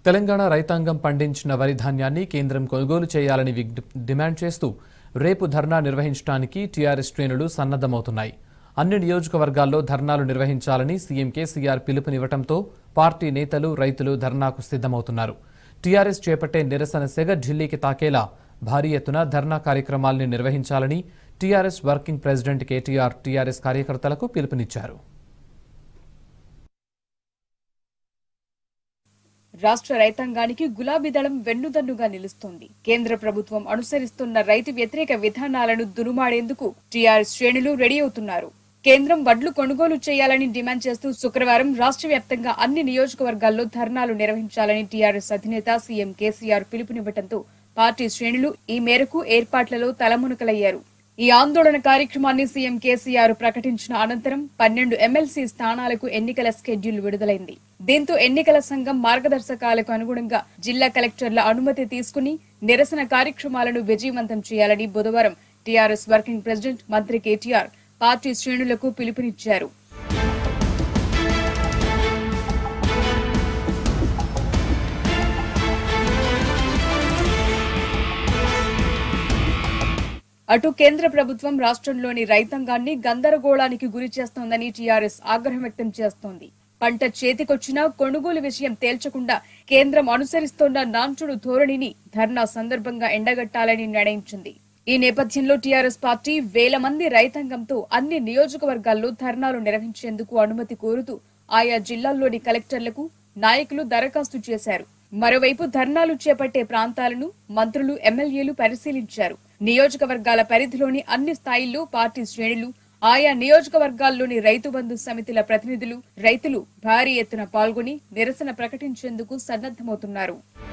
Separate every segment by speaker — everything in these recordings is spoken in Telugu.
Speaker 1: తెలంగాణ రైతాంగం పండించిన వరి ధాన్యాన్ని కేంద్రం కొనుగోలు చేయాలని విగ్- డిమాండ్ చేస్తూ రేపు ధర్నా నిర్వహించడానికి టీఆర్ఎస్ శ్రేణులు సన్నద్దమవుతున్నాయి అన్ని నియోజకవర్గాల్లో ధర్నాలు నిర్వహించాలని సీఎం కేసీఆర్ పిలుపునివ్వటంతో పార్టీ నేతలు రైతులు ధర్నాకు సిద్ధమవుతున్నారు టీఆర్ఎస్ చేపట్టే నిరసన సెగ ఢిల్లీకి తాకేలా భారీ ఎత్తున ధర్నా కార్యక్రమాల్ని నిర్వహించాలని TRS working president KTR TRS కార్యకర్తలకు పిలుపునిచ్చారు
Speaker 2: రాష్ట్ర రైతాంగానికి గులాబీ దళం వెన్నుదన్నుగా నిలుస్తోంది కేంద్ర ప్రభుత్వం అనుసరిస్తున్న రైతు వ్యతిరేక విధానాలను దురుమాడేందుకు టీఆర్ఎస్ శ్రేణులు రెడీ అవుతున్నారు కేంద్రం వడ్లు కొనుగోలు చేయాలని డిమాండ్ చేస్తూ శుక్రవారం రాష్ట్ర వ్యాప్తంగా అన్ని నియోజకవర్గాల్లో ధర్నాలు నిర్వహించాలని టీఆర్ఎస్ అధినేత సీఎం కేసీఆర్ పిలుపునివ్వడంతో పార్టీ శ్రేణులు ఈ మేరకు ఏర్పాట్లలో తలమునకలయ్యారు ఈ ఆందోళన కార్యక్రమాన్ని సీఎం కేసీఆర్ ప్రకటించిన అనంతరం పన్నెండు ఎమ్మెల్సీ స్థానాలకు ఎన్నికల స్కెడ్యూల్ విడుదలైంది దీంతో ఎన్నికల సంఘం మార్గదర్శకాలకు అనుగుణంగా జిల్లా కలెక్టర్ల అనుమతి తీసుకుని నిరసన కార్యక్రమాలను విజయవంతం చేయాలని బుధవారం టీఆర్ఎస్ వర్కింగ్ ప్రెసిడెంట్ మంత్రి కేటీఆర్ పార్టీ శ్రేణులకు పిలుపునిచ్చారు అటు కేంద్ర ప్రభుత్వం రాష్ట్రంలోని రైతాంగాన్ని గందరగోళానికి గురి చేస్తోందని టీఆర్ఎస్ ఆగ్రహం వ్యక్తం చేస్తోంది పంట చేతికొచ్చినా కొనుగోలు విషయం తేల్చకుండా కేంద్రం అనుసరిస్తోన్న నాంచుడు ధోరణిని ధర్నా సందర్భంగా ఎండగట్టాలని నిర్ణయించింది ఈ నేపథ్యంలో టీఆర్ఎస్ పార్టీ వేల మంది రైతాంగంతో అన్ని నియోజకవర్గాల్లో ధర్నాలు నిర్వహించేందుకు అనుమతి కోరుతూ ఆయా జిల్లాల్లోని కలెక్టర్లకు నాయకులు దరఖాస్తు చేశారు మరోవైపు ధర్నాలు చేపట్టే ప్రాంతాలను మంత్రులు ఎమ్మెల్యేలు పరిశీలించారు నియోజకవర్గాల పరిధిలోని అన్ని స్థాయిల్లో పార్టీ శ్రేణులు ఆయా నియోజకవర్గాల్లోని రైతు బంధు సమితిల ప్రతినిధులు రైతులు భారీ ఎత్తున పాల్గొని నిరసన ప్రకటించేందుకు సన్నద్దమవుతున్నారు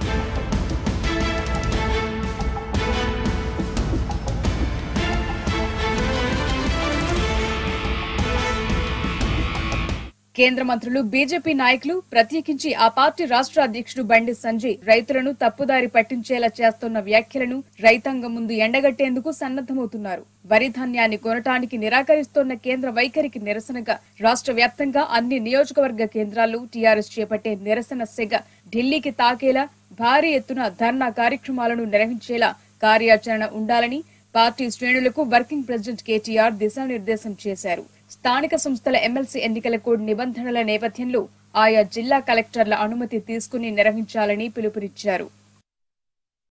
Speaker 2: కేంద్ర మంత్రులు బీజేపీ నాయకులు ప్రత్యేకించి ఆ పార్టీ రాష్ట్ర అధ్యక్షుడు బండి సంజయ్ రైతులను తప్పుదారి పట్టించేలా చేస్తున్న వ్యాఖ్యలను రైతాంగం ముందు ఎండగట్టేందుకు సన్నద్దమవుతున్నారు వరి ధాన్యాన్ని కొనటానికి నిరాకరిస్తోన్న కేంద్ర వైఖరికి నిరసనగా రాష్ట్ర వ్యాప్తంగా అన్ని నియోజకవర్గ కేంద్రాల్లో టీఆర్ఎస్ చేపట్టే నిరసన సెగ ఢిల్లీకి తాకేలా భారీ ఎత్తున ధర్నా కార్యక్రమాలను నిర్వహించేలా కార్యాచరణ ఉండాలని పార్టీ శ్రేణులకు వర్కింగ్ ప్రెసిడెంట్ కేటీఆర్ దిశానిర్దేశం చేశారు స్థానిక సంస్థల ఎమ్మెల్సీ ఎన్నికల కోడ్ నిబంధనల నేపథ్యంలో ఆయా జిల్లా కలెక్టర్ల అనుమతి తీసుకుని నిర్వహించాలని పిలుపునిచ్చారు